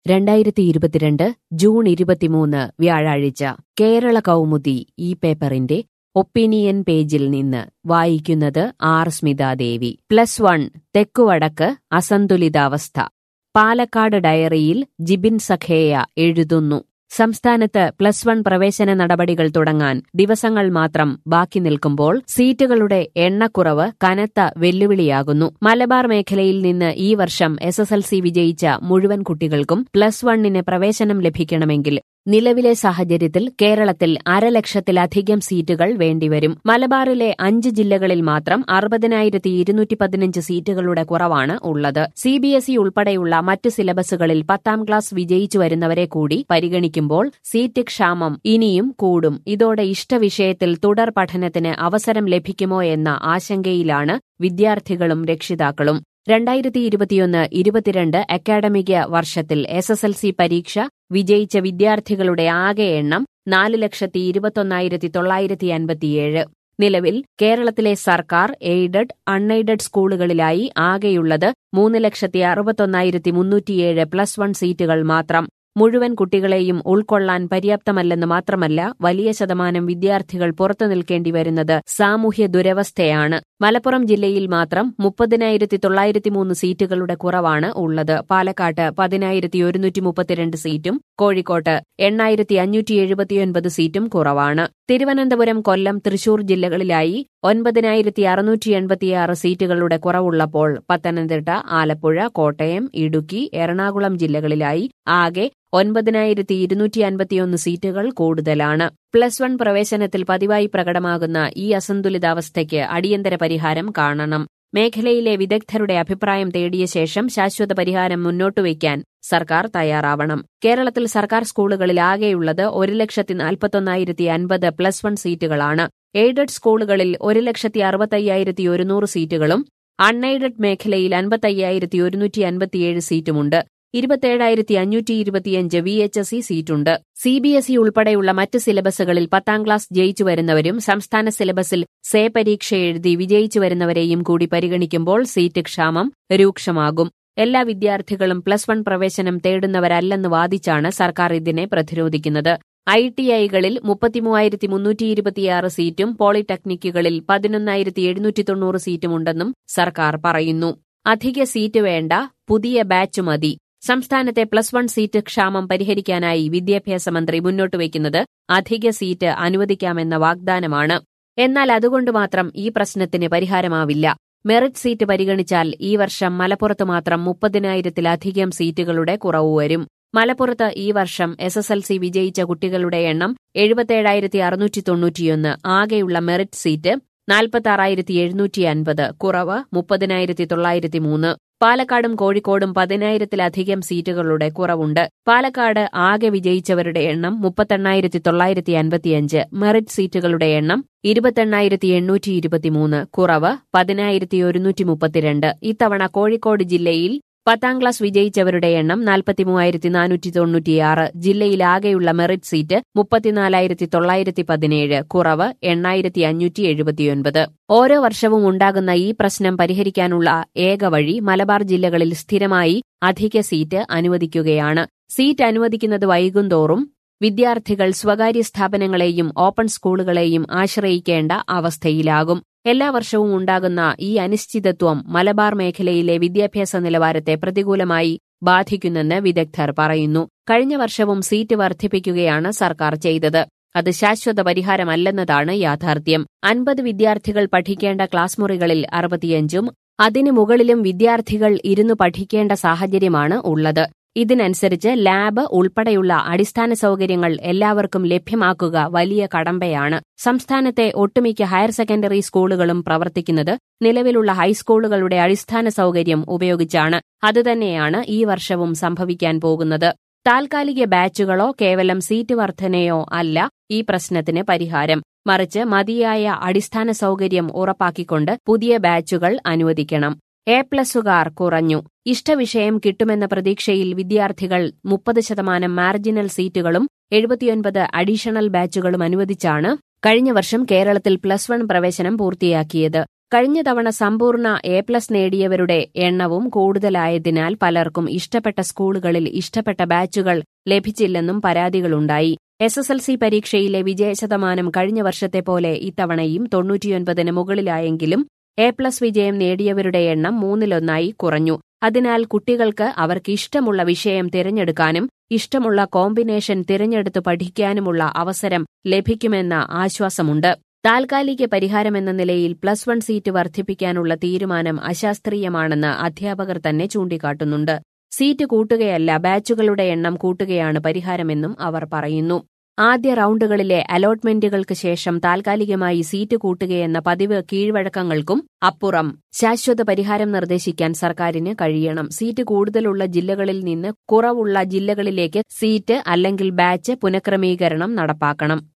രണ്ടായിരത്തി ഇരുപത്തിരണ്ട് ജൂൺ ഇരുപത്തിമൂന്ന് വ്യാഴാഴ്ച കേരള കൗമുദി ഈ പേപ്പറിന്റെ ഒപ്പീനിയൻ പേജിൽ നിന്ന് വായിക്കുന്നത് ആർ സ്മിതാദേവി പ്ലസ് വൺ തെക്കുവടക്ക് അസന്തുലിതാവസ്ഥ പാലക്കാട് ഡയറിയിൽ ജിബിൻ സഖേയ എഴുതുന്നു സംസ്ഥാനത്ത് പ്ലസ് വൺ പ്രവേശന നടപടികൾ തുടങ്ങാൻ ദിവസങ്ങൾ മാത്രം ബാക്കി നിൽക്കുമ്പോൾ സീറ്റുകളുടെ എണ്ണക്കുറവ് കനത്ത വെല്ലുവിളിയാകുന്നു മലബാർ മേഖലയിൽ നിന്ന് ഈ വർഷം എസ് എസ് എൽ സി വിജയിച്ച മുഴുവൻ കുട്ടികൾക്കും പ്ലസ് വണ്ണിന് പ്രവേശനം ലഭിക്കണമെങ്കിൽ നിലവിലെ സാഹചര്യത്തിൽ കേരളത്തിൽ അരലക്ഷത്തിലധികം സീറ്റുകൾ വേണ്ടിവരും മലബാറിലെ അഞ്ച് ജില്ലകളിൽ മാത്രം അറുപതിനായിരത്തി ഇരുന്നൂറ്റി പതിനഞ്ച് സീറ്റുകളുടെ കുറവാണ് ഉള്ളത് സി ബി എസ് ഇ ഉൾപ്പെടെയുള്ള മറ്റ് സിലബസുകളിൽ പത്താം ക്ലാസ് വിജയിച്ചു വരുന്നവരെ കൂടി പരിഗണിക്കുമ്പോൾ സീറ്റ് ക്ഷാമം ഇനിയും കൂടും ഇതോടെ ഇഷ്ടവിഷയത്തിൽ തുടർ പഠനത്തിന് അവസരം ലഭിക്കുമോ എന്ന ആശങ്കയിലാണ് വിദ്യാർത്ഥികളും രക്ഷിതാക്കളും രണ്ടായിരത്തി ഇരുപത്തിയൊന്ന് ഇരുപത്തിരണ്ട് അക്കാഡമിക വർഷത്തിൽ എസ് എസ് എൽ സി പരീക്ഷ വിജയിച്ച വിദ്യാർത്ഥികളുടെ ആകെ എണ്ണം നാല് ലക്ഷത്തി ഇരുപത്തൊന്നായിരത്തി തൊള്ളായിരത്തി അൻപത്തിയേഴ് നിലവിൽ കേരളത്തിലെ സർക്കാർ എയ്ഡഡ് അൺഎയ്ഡഡ് സ്കൂളുകളിലായി ആകെയുള്ളത് മൂന്ന് ലക്ഷത്തി അറുപത്തൊന്നായിരത്തി മുന്നൂറ്റിയേഴ് പ്ലസ് വൺ സീറ്റുകൾ മാത്രം മുഴുവൻ കുട്ടികളെയും ഉൾക്കൊള്ളാൻ പര്യാപ്തമല്ലെന്ന് മാത്രമല്ല വലിയ ശതമാനം വിദ്യാർത്ഥികൾ പുറത്തു നിൽക്കേണ്ടി വരുന്നത് സാമൂഹ്യ ദുരവസ്ഥയാണ് മലപ്പുറം ജില്ലയിൽ മാത്രം മുപ്പതിനായിരത്തി തൊള്ളായിരത്തി മൂന്ന് സീറ്റുകളുടെ കുറവാണ് ഉള്ളത് പാലക്കാട്ട് പതിനായിരത്തി ഒരുന്നൂറ്റി മുപ്പത്തിരണ്ട് സീറ്റും കോഴിക്കോട്ട് എണ്ണായിരത്തി അഞ്ഞൂറ്റി എഴുപത്തിയൊൻപത് സീറ്റും കുറവാണ് തിരുവനന്തപുരം കൊല്ലം തൃശൂർ ജില്ലകളിലായി ഒൻപതിനായിരത്തി അറുന്നൂറ്റി എൺപത്തിയാറ് സീറ്റുകളുടെ കുറവുള്ളപ്പോൾ പത്തനംതിട്ട ആലപ്പുഴ കോട്ടയം ഇടുക്കി എറണാകുളം ജില്ലകളിലായി ആകെ ഒൻപതിനായിരത്തി ഇരുന്നൂറ്റി അൻപത്തിയൊന്ന് സീറ്റുകൾ കൂടുതലാണ് പ്ലസ് വൺ പ്രവേശനത്തിൽ പതിവായി പ്രകടമാകുന്ന ഈ അസന്തുലിതാവസ്ഥയ്ക്ക് അടിയന്തര പരിഹാരം കാണണം മേഖലയിലെ വിദഗ്ധരുടെ അഭിപ്രായം തേടിയ ശേഷം ശാശ്വത പരിഹാരം മുന്നോട്ടുവയ്ക്കാൻ സർക്കാർ തയ്യാറാവണം കേരളത്തിൽ സർക്കാർ സ്കൂളുകളിൽ ആകെയുള്ളത് ഒരു ലക്ഷത്തി നാൽപ്പത്തൊന്നായിരത്തി അൻപത് പ്ലസ് വൺ സീറ്റുകളാണ് എയ്ഡഡ് സ്കൂളുകളിൽ ഒരു ലക്ഷത്തി അറുപത്തയ്യായിരത്തി ഒരുന്നൂറ് സീറ്റുകളും അൺഎയ്ഡഡ് മേഖലയിൽ അൻപത്തയ്യായിരത്തി ഒരുന്നൂറ്റി അൻപത്തിയേഴ് സീറ്റുമുണ്ട് ഇരുപത്തേഴായിരത്തി അഞ്ഞൂറ്റി ഇരുപത്തിയഞ്ച് വി എച്ച് എസ് ഇ സീറ്റുണ്ട് സി ബി എസ് ഇ ഉൾപ്പെടെയുള്ള മറ്റ് സിലബസുകളിൽ പത്താം ക്ലാസ് ജയിച്ചു വരുന്നവരും സംസ്ഥാന സിലബസിൽ സേ പരീക്ഷ എഴുതി വിജയിച്ചു വരുന്നവരെയും കൂടി പരിഗണിക്കുമ്പോൾ സീറ്റ് ക്ഷാമം രൂക്ഷമാകും എല്ലാ വിദ്യാർത്ഥികളും പ്ലസ് വൺ പ്രവേശനം തേടുന്നവരല്ലെന്ന് വാദിച്ചാണ് സർക്കാർ ഇതിനെ പ്രതിരോധിക്കുന്നത് ഐ ടി ഐകളിൽ മുപ്പത്തിമൂവായിരത്തി മുന്നൂറ്റി ഇരുപത്തിയാറ് സീറ്റും പോളിടെക്നിക്കുകളിൽ പതിനൊന്നായിരത്തി എഴുന്നൂറ്റി തൊണ്ണൂറ് സീറ്റുമുണ്ടെന്നും സർക്കാർ പറയുന്നു അധിക സീറ്റ് വേണ്ട പുതിയ ബാച്ച് മതി സംസ്ഥാനത്തെ പ്ലസ് വൺ സീറ്റ് ക്ഷാമം പരിഹരിക്കാനായി വിദ്യാഭ്യാസ മന്ത്രി മുന്നോട്ട് വയ്ക്കുന്നത് അധിക സീറ്റ് അനുവദിക്കാമെന്ന വാഗ്ദാനമാണ് എന്നാൽ അതുകൊണ്ട് മാത്രം ഈ പ്രശ്നത്തിന് പരിഹാരമാവില്ല മെറിറ്റ് സീറ്റ് പരിഗണിച്ചാൽ ഈ വർഷം മലപ്പുറത്ത് മാത്രം മുപ്പതിനായിരത്തിലധികം സീറ്റുകളുടെ കുറവ് വരും മലപ്പുറത്ത് ഈ വർഷം എസ് എസ് എൽ സി വിജയിച്ച കുട്ടികളുടെ എണ്ണം എഴുപത്തേഴായിരത്തി അറുന്നൂറ്റി തൊണ്ണൂറ്റിയൊന്ന് ആകെയുള്ള മെറിറ്റ് സീറ്റ് നാൽപ്പത്തി എഴുന്നൂറ്റി അൻപത് കുറവ് മുപ്പതിനായിരത്തി തൊള്ളായിരത്തി മൂന്ന് പാലക്കാടും കോഴിക്കോടും പതിനായിരത്തിലധികം സീറ്റുകളുടെ കുറവുണ്ട് പാലക്കാട് ആകെ വിജയിച്ചവരുടെ എണ്ണം മുപ്പത്തെണ്ണായിരത്തി തൊള്ളായിരത്തി അൻപത്തിയഞ്ച് മെറിറ്റ് സീറ്റുകളുടെ എണ്ണം ഇരുപത്തെണ്ണായിരത്തി എണ്ണൂറ്റി ഇരുപത്തിമൂന്ന് കുറവ് പതിനായിരത്തി ഒരുന്നൂറ്റി മുപ്പത്തിരണ്ട് ഇത്തവണ കോഴിക്കോട് ജില്ലയിൽ പത്താം ക്ലാസ് വിജയിച്ചവരുടെ എണ്ണം നാൽപ്പത്തിമൂവായിരത്തി നാനൂറ്റി തൊണ്ണൂറ്റിയാറ് ജില്ലയിലാകെയുള്ള മെറിറ്റ് സീറ്റ് മുപ്പത്തിനാലായിരത്തി തൊള്ളായിരത്തി പതിനേഴ് കുറവ് എണ്ണായിരത്തി അഞ്ഞൂറ്റി എഴുപത്തിയൊൻപത് ഓരോ വർഷവും ഉണ്ടാകുന്ന ഈ പ്രശ്നം പരിഹരിക്കാനുള്ള ഏക വഴി മലബാർ ജില്ലകളിൽ സ്ഥിരമായി അധിക സീറ്റ് അനുവദിക്കുകയാണ് സീറ്റ് അനുവദിക്കുന്നത് വൈകുന്തോറും വിദ്യാർത്ഥികൾ സ്വകാര്യ സ്ഥാപനങ്ങളെയും ഓപ്പൺ സ്കൂളുകളെയും ആശ്രയിക്കേണ്ട അവസ്ഥയിലാകും എല്ലാ വർഷവും ഉണ്ടാകുന്ന ഈ അനിശ്ചിതത്വം മലബാർ മേഖലയിലെ വിദ്യാഭ്യാസ നിലവാരത്തെ പ്രതികൂലമായി ബാധിക്കുന്നെന്ന് വിദഗ്ധർ പറയുന്നു കഴിഞ്ഞ വർഷവും സീറ്റ് വർദ്ധിപ്പിക്കുകയാണ് സർക്കാർ ചെയ്തത് അത് ശാശ്വത പരിഹാരമല്ലെന്നതാണ് യാഥാർത്ഥ്യം അൻപത് വിദ്യാർത്ഥികൾ പഠിക്കേണ്ട ക്ലാസ് മുറികളിൽ അറുപത്തിയഞ്ചും അതിനു മുകളിലും വിദ്യാർത്ഥികൾ ഇരുന്നു പഠിക്കേണ്ട സാഹചര്യമാണ് ഉള്ളത് ഇതിനനുസരിച്ച് ലാബ് ഉൾപ്പെടെയുള്ള അടിസ്ഥാന സൗകര്യങ്ങൾ എല്ലാവർക്കും ലഭ്യമാക്കുക വലിയ കടമ്പയാണ് സംസ്ഥാനത്തെ ഒട്ടുമിക്ക ഹയർ സെക്കൻഡറി സ്കൂളുകളും പ്രവർത്തിക്കുന്നത് നിലവിലുള്ള ഹൈസ്കൂളുകളുടെ അടിസ്ഥാന സൗകര്യം ഉപയോഗിച്ചാണ് അതുതന്നെയാണ് ഈ വർഷവും സംഭവിക്കാൻ പോകുന്നത് താൽക്കാലിക ബാച്ചുകളോ കേവലം സീറ്റ് വർധനയോ അല്ല ഈ പ്രശ്നത്തിന് പരിഹാരം മറിച്ച് മതിയായ അടിസ്ഥാന സൗകര്യം ഉറപ്പാക്കിക്കൊണ്ട് പുതിയ ബാച്ചുകൾ അനുവദിക്കണം എ പ്ലസുകാർ കുറഞ്ഞു ഇഷ്ടവിഷയം കിട്ടുമെന്ന പ്രതീക്ഷയിൽ വിദ്യാർത്ഥികൾ മുപ്പത് ശതമാനം മാർജിനൽ സീറ്റുകളും എഴുപത്തിയൊൻപത് അഡീഷണൽ ബാച്ചുകളും അനുവദിച്ചാണ് കഴിഞ്ഞ വർഷം കേരളത്തിൽ പ്ലസ് വൺ പ്രവേശനം പൂർത്തിയാക്കിയത് കഴിഞ്ഞ തവണ സമ്പൂർണ്ണ എ പ്ലസ് നേടിയവരുടെ എണ്ണവും കൂടുതലായതിനാൽ പലർക്കും ഇഷ്ടപ്പെട്ട സ്കൂളുകളിൽ ഇഷ്ടപ്പെട്ട ബാച്ചുകൾ ലഭിച്ചില്ലെന്നും പരാതികളുണ്ടായി എസ് എസ് എൽ സി പരീക്ഷയിലെ വിജയശതമാനം കഴിഞ്ഞ വർഷത്തെ പോലെ ഇത്തവണയും തൊണ്ണൂറ്റിയൊൻപതിന് മുകളിലായെങ്കിലും എ പ്ലസ് വിജയം നേടിയവരുടെ എണ്ണം മൂന്നിലൊന്നായി കുറഞ്ഞു അതിനാൽ കുട്ടികൾക്ക് അവർക്ക് ഇഷ്ടമുള്ള വിഷയം തിരഞ്ഞെടുക്കാനും ഇഷ്ടമുള്ള കോമ്പിനേഷൻ തിരഞ്ഞെടുത്ത് പഠിക്കാനുമുള്ള അവസരം ലഭിക്കുമെന്ന ആശ്വാസമുണ്ട് താൽക്കാലിക പരിഹാരമെന്ന നിലയിൽ പ്ലസ് വൺ സീറ്റ് വർദ്ധിപ്പിക്കാനുള്ള തീരുമാനം അശാസ്ത്രീയമാണെന്ന് അധ്യാപകർ തന്നെ ചൂണ്ടിക്കാട്ടുന്നുണ്ട് സീറ്റ് കൂട്ടുകയല്ല ബാച്ചുകളുടെ എണ്ണം കൂട്ടുകയാണ് പരിഹാരമെന്നും അവർ പറയുന്നു ആദ്യ റൌണ്ടുകളിലെ അലോട്ട്മെന്റുകൾക്ക് ശേഷം താൽക്കാലികമായി സീറ്റ് കൂട്ടുകയെന്ന പതിവ് കീഴ്വഴക്കങ്ങൾക്കും അപ്പുറം ശാശ്വത പരിഹാരം നിർദ്ദേശിക്കാൻ സർക്കാരിന് കഴിയണം സീറ്റ് കൂടുതലുള്ള ജില്ലകളിൽ നിന്ന് കുറവുള്ള ജില്ലകളിലേക്ക് സീറ്റ് അല്ലെങ്കിൽ ബാച്ച് പുനഃക്രമീകരണം നടപ്പാക്കണം